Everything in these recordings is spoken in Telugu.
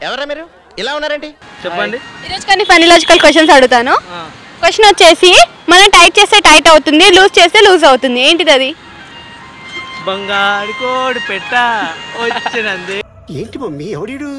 ఎవరా మీరు ఇలా ఉన్నారేంటి చెప్పండి ఈరోజు కొన్ని ఫనీ లాజికల్ క్వశ్చన్స్ అడుగుతాను క్వశ్చన్ వచ్చేసి మనం టైట్ చేస్తే టైట్ అవుతుంది లూజ్ చేస్తే లూజ్ అవుతుంది ఏంటిది అది బంగారు కోడి పెట్ట వచ్చినంది ఏంటి మమ్మీ ఎవడీడు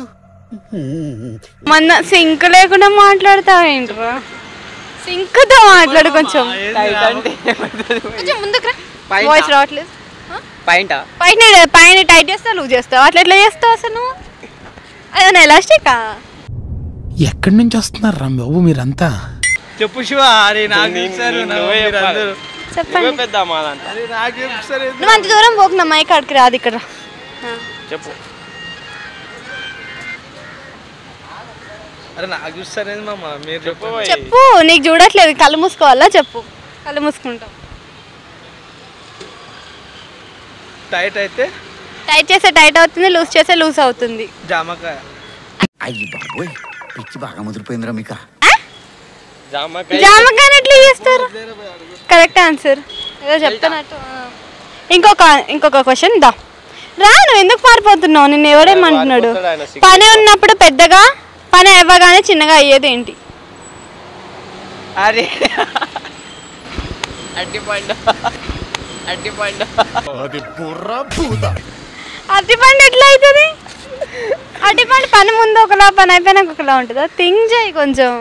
మన సింక్ లేకుండా మాట్లాడతావు ఏంట్రా సింక్తో మాట్లాడు కొంచెం కొంచెం ముందుకు రా వాయిస్ రావట్లేదు పాయింటా పైన పైన టైట్ చేస్తా లూజ్ చేస్తావు అట్లా ఎట్లా చేస్తావు అసలు నువ్వు అదే ఎలాస్టికా ఎక్కడి నుంచి వస్తున్నారు రా బాబు మీరంతా చెప్పు శివ అరే నాకు చెప్తారు మీరందరూ చెప్పండి పెద్ద మాదంట అరే నాకు చెప్తారు నువ్వు అంత దూరం పోకు నా మైక్ అక్కడికి రాదు ఇక్కడ రా. చెప్పు అరే నాకు చూస్తారేంది మామ మీరు చెప్పు చెప్పు నీకు చూడట్లేదు కళ్ళు మూసుకోవాలా చెప్పు కళ్ళు మూసుకుంటావు టైట్ అయితే టైట్ చేస్తే టైట్ అవుతుంది లూజ్ చేస్తే లూజ్ అవుతుంది జామకాయ అయ్యి బాబోయ్ పిచ్చి బాగా ముదిరిపోయిందిరా మీకు జామకాయ జామకాయని ఎట్లా చేస్తారు కరెక్ట్ ఆన్సర్ ఏదో చెప్తానట్టు ఆ. ఇంకొక ఇంకొక క్వశ్చన్ దా రా నువ్వు ఎందుకు పారిపోతున్నావు నిన్ను ఎవడేమంటున్నాడు పారిపోతాడు ఆయన, సిగ్గు. పని ఉన్నప్పుడు పెద్దగా పని అవ్వగానే చిన్నగా అయ్యేది ఏంటి అరే అట్టి పండు అట్టి పండు అరటిపండు ఎట్లా అవుతుంది అరటిపండు పని ముందు ఒకలా పని అయిపోయినాక ఒకలా ఉంటుందా థింక్ చేయి కొంచెం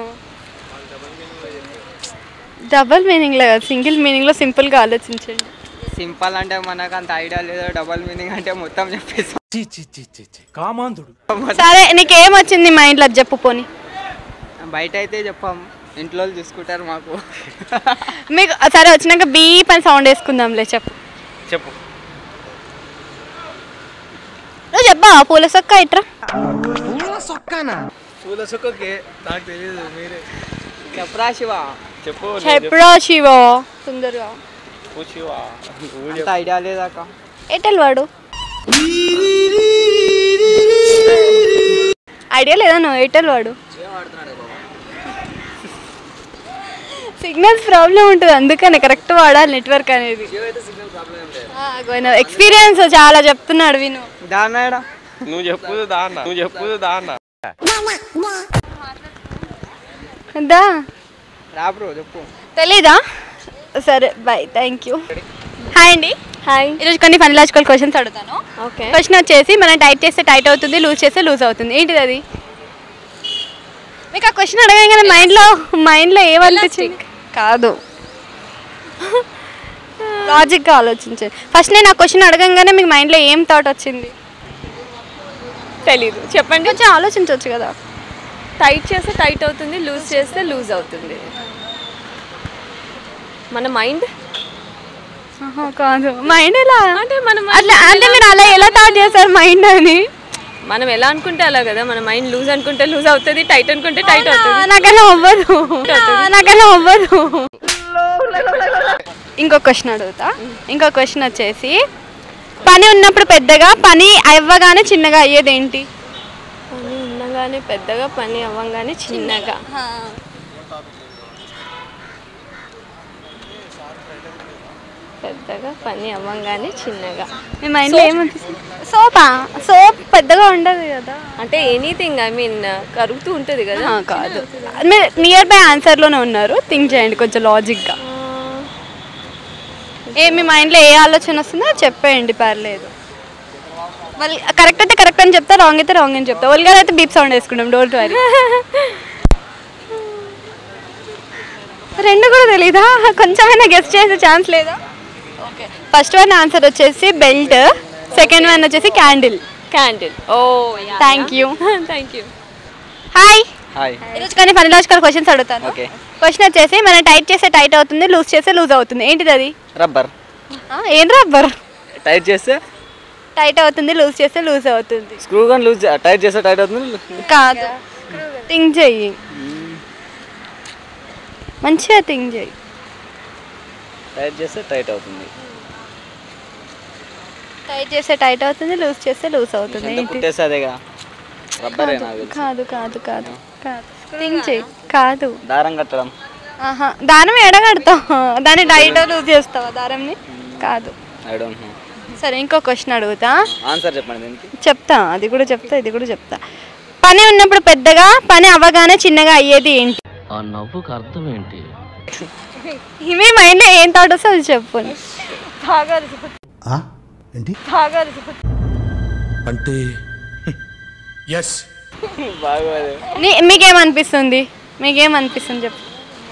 డబల్ మీనింగ్ లేదు సింగిల్ మీనింగ్లో సింపుల్గా ఆలోచించండి సింపుల్ అంటే మనకు అంత ఐడియా లేదు డబల్ మీనింగ్ అంటే మొత్తం చెప్పేసి కామాంధుడు సరే నీకేం వచ్చింది మైండ్లో అది చెప్పు పోని బయట అయితే చెప్పాం ఇంట్లో వాళ్ళు చూసుకుంటారు మాకు మీకు సరే వచ్చినాక బీ పని సౌండ్ వేసుకుందాంలే చెప్పు చెప్పు నువ్వు చెప్పా పూల సొక్క ఇట్రా పూల సుక్కకి నాకు తెలియదు మీరే చెప్పరా శివ చెప్పు చెప్పురా శివ సుందరగా శివ అంత ఐడియా లేదాక ఎటల్ వాడు ఐడియా లేదా నువ్వు ఎయిర్టెల్ వాడు సిగ్నల్స్ ప్రాబ్లం ఉంటుంది అందుకని కరెక్ట్ వాడాలి నెట్వర్క్ అనేది ఎక్స్పీరియన్స్ చాలా చెప్తున్నాడు విను దాన్నాడా నువ్వు చెప్పు దాన్న నువ్వు చెప్పు దాన్న దా రా బ్రో చెప్పు తెలీదా సరే బాయ్ థ్యాంక్ యూ హాయ్ అండి హాయ్ ఈరోజు కొన్ని ఫన్ లాజికల్ క్వశ్చన్స్ అడుగుతాను ఓకే క్వశ్చన్ వచ్చేసి మనం టైట్ చేస్తే టైట్ అవుతుంది లూజ్ చేస్తే లూజ్ అవుతుంది ఏంటిది అది మీకు ఆ క్వశ్చన్ అడగగానే మైండ్లో మైండ్లో ఏమనిపించింది కాదు లాజిక్గా ఆలోచించండి ఫస్ట్ నేను ఆ క్వశ్చన్ అడగంగానే మీకు మైండ్లో ఏం థాట్ వచ్చింది తెలీదు చెప్పండి కొంచెం ఆలోచించవచ్చు కదా టైట్ చేస్తే టైట్ అవుతుంది లూజ్ చేస్తే లూజ్ అవుతుంది మన మైండ్ ఆహా, కాదు మైండ్ ఎలా అంటే మనం అట్లా అంటే మీరు అలా ఎలా థాట్ చేస్తారు మైండ్ అని మనం ఎలా అనుకుంటే అలా కదా మన మైండ్ లూజ్ అనుకుంటే లూజ్ అవుతుంది టైట్ అనుకుంటే టైట్ అవుతుంది నాకలా అవ్వదు నాకలా అవ్వదు ఇంకో క్వశ్చన్ అడుగుతా ఇంకో క్వశ్చన్ వచ్చేసి పని ఉన్నప్పుడు పెద్దగా పని అవ్వగానే చిన్నగా అయ్యేది ఏంటి పని ఉండగానే పెద్దగా పని అవ్వగానే చిన్నగా పెద్దగా పని అవ్వగానే చిన్నగా మీ మైండ్లో ఏమనిపిస్తుంది సోపా సోప్ పెద్దగా ఉండదు కదా అంటే ఎనీథింగ్ ఐ మీన్ కరుగుతూ ఉంటుంది కదా ఆ, కాదు మీరు నియర్ బై ఆన్సర్లోనే ఉన్నారు థింక్ చేయండి కొంచెం లాజిక్గా ఏ మీ మైండ్లో ఏ ఆలోచన వస్తుందో అది చెప్పేయండి పర్లేదు మళ్ళీ కరెక్ట్ అయితే కరెక్ట్ అని చెప్తా రాంగ్ అయితే రాంగ్ అని చెప్తా ఒలిగారు అయితే బీప్ సౌండ్ వేసుకుంటాం డోంట్ వరీ రెండు కూడా తెలీదా కొంచెమైనా గెస్ట్ చేసే ఛాన్స్ లేదా ఓకే ఫస్ట్ వన్ ఆన్సర్ వచ్చేసి బెల్ట్ సెకండ్ వన్ వచ్చేసి candle candle oh thank you thank you hi ఈరోజు కానీ ఫనీ లాజికల్ క్వశ్చన్స్ అడుగుతాను ఓకే క్వశ్చన్ వచ్చేసి మనం టైట్ చేస్తే టైట్ అవుతుంది లూజ్ చేస్తే లూజ్ అవుతుంది ఏంటిది అది రబ్బర్ ఆ, ఏం రబ్బర్ టైట్ చేస్తే టైట్ అవుతుంది లూజ్ చేస్తే లూజ్ అవుతుంది స్క్రూ గన్ లూజ్ టైట్ చేస్తే టైట్ అవుతుంది కాదు థింక్ చెయ్యి మంచిగా థింక్ చెయ్యి టైట్ చేస్తే టైట్ అవుతుంది టైట్ చేస్తే టైట్ అవుతుంది లూజ్ చేస్తే లూజ్ అవుతుంది ఎంత ఏంటి కుట్టేస్తే అదేగా రబ్బరే నాకు తెలుసు కాదు కాదు కాదు కాదు థింక్ చెయ్యి కాదు దారం కట్టడం ఆహా దారం ఎడగడతావు దాన్ని టైట్ లూజ్ చేస్తావా దారంని కాదు ఐ డోంట్ నో సరే ఇంకో క్వశ్చన్ అడుగుతా ఆన్సర్ చెప్పండి దీనికి చెప్తా అది కూడా చెప్తా ఇది కూడా చెప్తా పని పని ఉన్నప్పుడు పెద్దగా పని అవ్వగానే చిన్నగా అయ్యేది ఏంటి ఆ నవ్వుకు అర్థం ఏంటి మీ మైండ్లో ఏం థాట్ వస్తే అది చెప్పు ఏంటి అంటే ఎస్ బాగోదు నీ- మీకేమనిపిస్తుంది మీకేమనిపిస్తుంది చెప్పు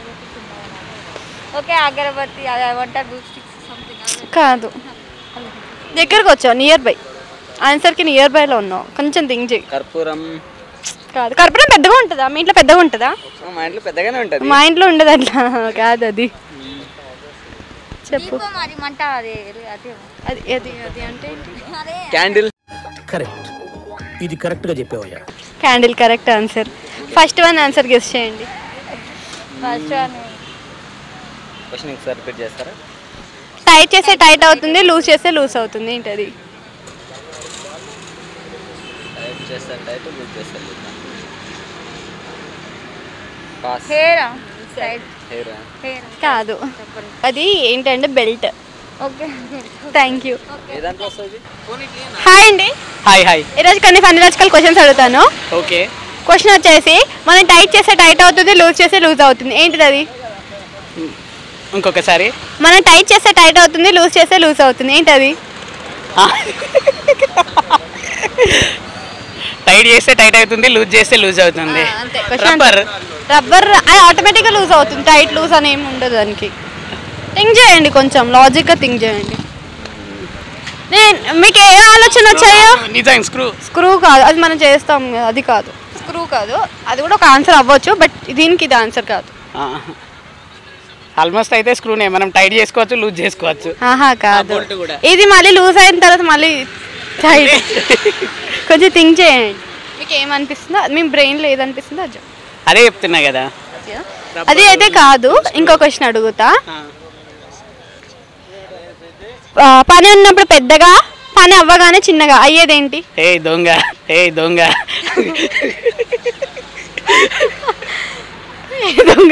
ఓకే అగరబత్తి ఏమంటారు కాదు దగ్గరకు వచ్చావు నియర్ బై ఆన్సర్కి నియర్ బైలో ఉన్నావు కొంచెం థింక్ చేయి కర్పూరం కాదు కర్పూరం పెద్దగా ఉంటుందా మీ ఇంట్లో పెద్దగా ఉంటుందా మా ఇంట్లో పెద్దగానే ఉంటుంది మా ఇంట్లో ఉండదు అట్లా కాదు అది చెప్పు మరి మంట అది అది అది అది అది అంటే ఏంటి? క్యాండిల్ కరెక్ట్ ఇది కరెక్ట్ గా చెప్పావయ్యా candle correct answer first one answer guess చేయండి ఫస్ట్ క్వశ్చన్ ఒకసారి రిపీట్ చేస్తారా టైట్ చేస్తే టైట్ అవుతుంది లూజ్ చేస్తే లూజ్ అవుతుంది ఏంటది టైప్ చేస్తారు టైప్ లూజ్ చేస్తారు pass hair side hair hair కాదు అది ఏంటంటే బెల్ట్ ఓకే థ్యాంక్ యూ ఏ దాంట్లో వస్తుంది హాయ్ అండి హాయ్ హాయ్ ఈరోజు కొన్ని ఫన్ లాజికల్ క్వశ్చన్స్ అడుగుతాను ఓకే క్వశ్చన్ వచ్చేసి మనం టైట్ చేస్తే టైట్ అవుతుంది లూజ్ చేస్తే లూజ్ అవుతుంది ఏంటిది అది ఇంకొకసారి మనం టైట్ చేస్తే టైట్ అవుతుంది లూజ్ చేస్తే లూజ్ అవుతుంది ఏంటది టైట్ చేస్తే టైట్ అవుతుంది లూజ్ చేస్తే లూజ్ అవుతుంది అంతే క్వశ్చన్ రబ్బర్ రబ్బర్ అది ఆటోమేటిక్గా లూజ్ అవుతుంది టైట్ లూజ్ అని ఏమి ఉండదు దానికి థింక్ చేయండి కొంచెం లాజిక్గా థింక్ చేయండి నేను మీకు ఏ ఆలోచన వచ్చాయో నిజం స్క్రూ స్క్రూ కాదు అది మనం చేస్తాం కదా, అది కాదు స్క్రూ కాదు అది కూడా ఒక ఆన్సర్ అవ్వచ్చు బట్ దీనికి ఇది ఆన్సర్ కాదు ఆల్మోస్ట్ అయితే స్క్రూనే మనం టైట్ చేసుకోవచ్చు లూజ్ చేసుకోవచ్చు ఆహా కాదు bolt కూడా. ఇది మళ్ళీ లూజ్ అయిన తర్వాత మళ్ళీ టైట్ కొంచెం థింక్ చేయండి మీకు ఏమనిపిస్తుందో మీ బ్రెయిన్లో ఏదనిపిస్తుందో అది చెప్పండి. అదే చెప్తున్నా కదా అది అయితే కాదు ఇంకో క్వశ్చన్ అడుగుతా ఆ, పని ఉన్నప్పుడు పెద్దగా పని అవ్వగానే చిన్నగా అయ్యేదేంటి ఏ దొంగ ఏ దొంగ దొంగ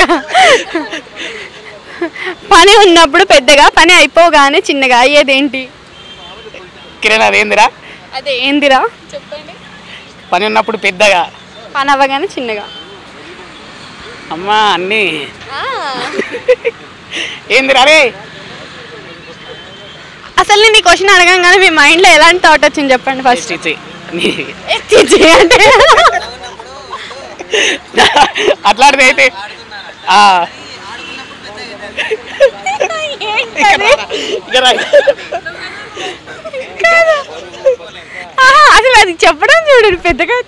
పని ఉన్నప్పుడు పెద్దగా పని అయిపోగానే చిన్నగా అయ్యేదేంటి కిరణ్ అదేందిరా అదే ఏందిరా చెప్పండి పని ఉన్నప్పుడు పెద్దగా పని అవ్వగానే చిన్నగా అమ్మా అన్నీ ఏందిరా రే అసలు నేను ఈ క్వశ్చన్ అడగంగానే మీ మైండ్లో ఎలాంటి థాట్ వచ్చింది చెప్పండి ఫస్ట్ చిచి నీ అంటే అట్లాంటిది అయితే ఆ. ఏంటది? ఇక రా. ఆహా, అసలు అది చెప్పడం చూడండి పెద్దగా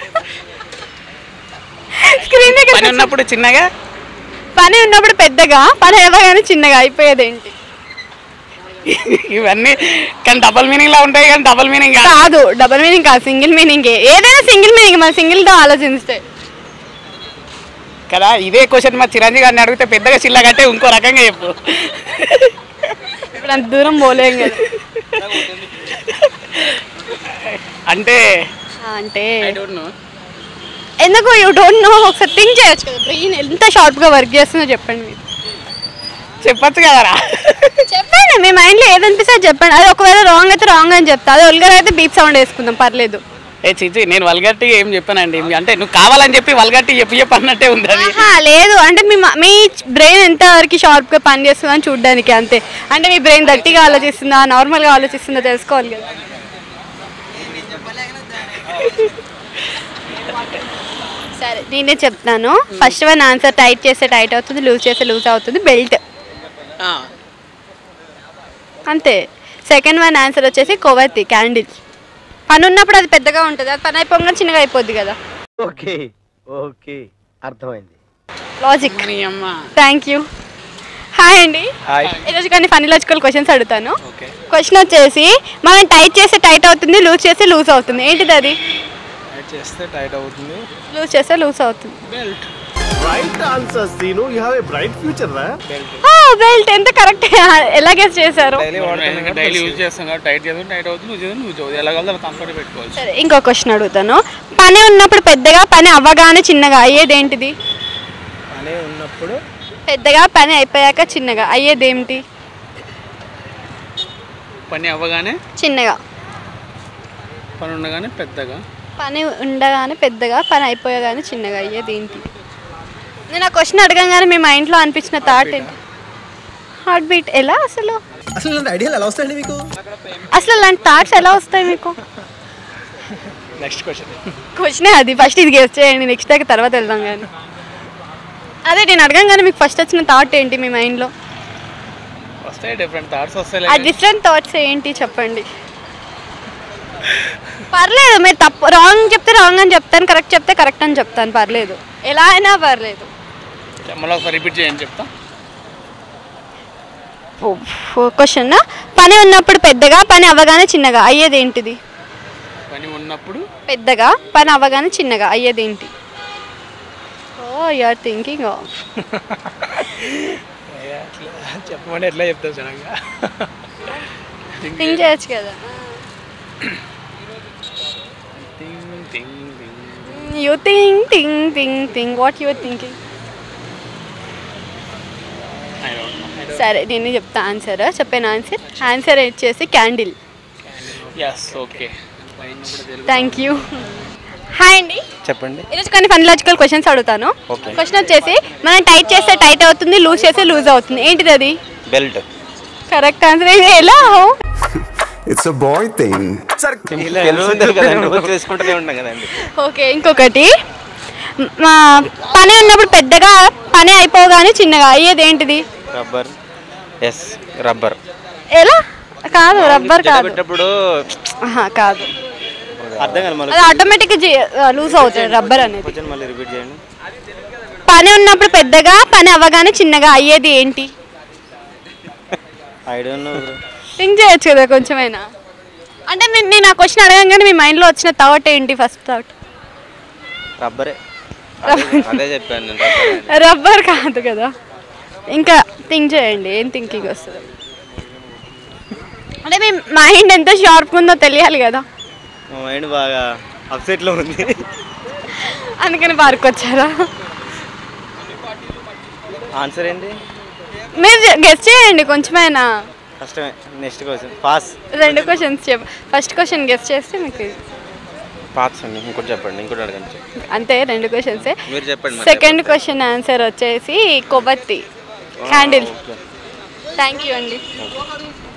స్క్రీన్ దగ్గర పని ఉన్నప్పుడు చిన్నగా పని ఉన్నప్పుడు పెద్దగా పని అవ్వగానే చిన్నగా అయిపోయేది ఏంటి ఇవన్నీ కానీ డబల్ మీనింగ్ లా ఉంటాయి కానీ డబల్ మీనింగ్ కాదు కాదు డబల్ మీనింగ్ కాదు సింగిల్ మీనింగ్ ఏదైనా సింగిల్ మీనింగ్ మన సింగిల్ తో ఆలోచిస్తే కదా ఇదే క్వశ్చన్ మా చిరంజీవి గారిని అడిగితే పెద్దగా చిల్ల కంటే ఇంకో రకంగా చెప్పు ఇప్పుడు అంత దూరం పోలేం కదా అంటే అంటే I don't know. ఎందుకు యూ డోంట్ నో ఒకసారి థింక్ చేయొచ్చు కదా బ్రెయిన్ ఎంత షార్ప్ గా వర్క్ చేస్తుందో చెప్పండి మీరు చెప్పొచ్చు కదరా చెప్పండి మీ మైండ్లో ఏదనిపిస్తే అది చెప్పండి అది ఒకవేళ రాంగ్ అయితే రాంగ్ అని చెప్తా అది ఒల్గర్ అయితే బీప్ సౌండ్ వేసుకుందాం పర్లేదు ఏ చిచి నేను వల్గట్టి ఏం చెప్పానండి అంటే నువ్వు కావాలని చెప్పి వల్గట్టి చెప్పి చెప్పి అన్నట్టే ఉంది అది ఆహా, లేదు అంటే మీ మ- మీ బ్రెయిన్ ఎంత వరకు షార్ప్ గా పని చేస్తుందని చూడడానికి అంతే అంటే మీ బ్రెయిన్ గట్టిగా ఆలోచిస్తుందా నార్మల్ గా ఆలోచిస్తుందా తెలుసుకోవాలి కదా సరే నేనే చెప్తాను ఫస్ట్ వన్ ఆన్సర్ టైట్ చేస్తే టైట్ అవుతుంది లూజ్ చేస్తే లూజ్ అవుతుంది బెల్ట్ ఆ, అంతే సెకండ్ వన్ ఆన్సర్ వచ్చేసి కొవ్వొత్తి క్యాండిల్ పని ఉన్నప్పుడు అది పెద్దగా ఉంటుంది అది పని అయిపోగానే చిన్నగా అయిపోద్ది కదా ఓకే ఓకే అర్థమైంది లాజిక్ నీ అమ్మ థ్యాంక్ యూ హాయ్ అండి హాయ్ ఈరోజు కొన్ని ఫన్నీ లాజికల్ క్వశ్చన్స్ అడుగుతాను ఓకే క్వశ్చన్ వచ్చేసి మనం టైట్ చేస్తే టైట్ అవుతుంది లూజ్ చేస్తే లూజ్ అవుతుంది ఏంటిది అది చేస్తే టైట్ అవుతుంది లూజ్ చేస్తే లూజ్ అవుతుంది belt right answer Seenu you have a bright future రా బెల్ట్ ఎంత కరెక్ట్ ఎలా గెస్ చేశారు డైలీ యూజ్ చేస్తాం కాబట్టి టైట్ చేస్తాం టైట్ అవుతుంది లూజ్ చేస్తాం లూజ్ అవుతుంది ఎలా కావాలి అలా కంఫర్ట్ పెట్టుకోవచ్చు సరే ఇంకో క్వశ్చన్ అడుగుతాను పని ఉన్నప్పుడు పెద్దగా పని అవ్వగానే చిన్నగా అయ్యేది ఏంటిది పని ఉన్నప్పుడు పెద్దగా పని అయిపోయాక చిన్నగా అయ్యేది ఏమిటి పని అవ్వగానే చిన్నగా పని ఉండగానే పెద్దగా పని ఉండగానే పెద్దగా పని అయిపోయగానే చిన్నగా అయ్యేది ఏంటి నేను ఆ క్వశ్చన్ అడగంగానే మీ మైండ్లో అనిపించిన థాట్ ఏంటి హార్ట్ బీట్ ఎలా అసలు అసలు ఇలాంటి ఐడియాలు ఎలా వస్తాయండి మీకు అసలు అలాంటి థాట్స్ ఎలా వస్తాయి మీకు నెక్స్ట్ క్వశ్చన్ క్వశ్చనే అది ఫస్ట్ ఇది గెస్ట్ చేయండి నెక్స్ట్ దాకా తర్వాత వెళ్దాం కానీ అదే నేను అడగంగానే మీకు ఫస్ట్ వచ్చిన థాట్ ఏంటి మీ మైండ్లో వస్తాయి డిఫరెంట్ థాట్స్ ఆ వస్తాయి డిఫరెంట్ థాట్స్ ఏంటి చెప్పండి పర్లేదు మీరు తప్పు రాంగ్ చెప్తే రాంగ్ అని చెప్తాను కరెక్ట్ చెప్తే కరెక్ట్ అని చెప్తాను పర్లేదు ఎలా అయినా పర్లేదు మళ్ళీ ఒకసారి రిపీట్ చేయండి చెప్తా క్వశ్చన్ పని ఉన్నప్పుడు పెద్దగా పని అవ్వగానే చిన్నగా అయ్యేది ఏంటిది పని ఉన్నప్పుడు పెద్దగా పని అవ్వగానే చిన్నగా అయ్యేది ఏంటి ఓ యూఆర్ థింకింగ్ ఏ, అట్లా చెప్పమని ఎట్లా చెప్తావు సడన్గా థింక్ చేయొచ్చు కదా టింగ్ టింగ్ టింగ్ you think think think think what your thinking I don't know. I don't సరే నేను చెప్తా ఆన్సర్ చెప్పాను ఆన్సర్ ఆన్సర్ వచ్చేసి candle Yes, okay. Thank you hi అండి చెప్పండి ఈరోజు కొన్ని ఫన్ లాజికల్ క్వశ్చన్స్ అడుగుతాను Okay. క్వశ్చన్ వచ్చేసి మనం టైట్ చేస్తే టైట్ అవుతుంది లూజ్ చేస్తే లూజ్ అవుతుంది ఏంటిది అది బెల్ట్ కరెక్ట్ ఆన్సర్ ఇది ఎలా ఇట్స్ అ బాయ్ థింగ్ తెలుసు కదండి రోజు చేసుకుంటూనే ఉంటాం కదండి ఓకే ఇంకొకటి మ- మా పని ఉన్నప్పుడు పెద్దగా పని అయిపోగానే చిన్నగా అయ్యేది ఏంటిది రబ్బర్ ఎస్ రబ్బర్ ఎలా కాదు రబ్బర్ కాదు పెట్టినప్పుడు ఆహా, కాదు అర్థం కాదు మళ్ళీ అది ఆటోమేటిక్గా లూజ్ అవుతుంది రబ్బర్ అనేది కొంచెం మళ్ళీ రిపీట్ చేయండి పని ఉన్నప్పుడు పెద్దగా పని అవ్వగానే చిన్నగా అయ్యేది ఏంటి ఐ డోంట్ నో థింక్ చేయొచ్చు కదా కొంచెమైనా అంటే నేను నేను ఆ క్వశ్చన్ అడగంగానే మీ మైండ్లో వచ్చిన థాట్ ఏంటి ఫస్ట్ థాట్ రబ్బరే అదే- అదే చెప్పాను నేను rubber అని. రబ్బర్ కాదు కదా ఇంకా థింక్ చేయండి ఏం థింకింగ్ వస్తుంది అంటే మీ మైండ్ ఎంత షార్ప్ ఉందో తెలియాలి కదా మా మైండ్ బాగా అప్సెట్లో ఉంది అందుకని పార్క్ వచ్చారా ఆన్సర్ ఏంటి మీరు గెస్ట్ చేయండి కొంచెమైనా కష్టమే నెక్స్ట్ క్వశ్చన్ పాస్ రెండు క్వశ్చన్స్ చెప్ ఫస్ట్ క్వశ్చన్ గెస్ట్ చేస్తే మీకు పాస్ అండి ఇంకోటి చెప్పండి ఇంకోటి అడగండి అంతే రెండు క్వశ్చన్సే మీరు చెప్పండి మరి. సెకండ్ క్వశ్చన్ ఆన్సర్ వచ్చేసి కొవ్వొత్తి క్యాండిల్ ఓకే. థ్యాంక్ యూ అండి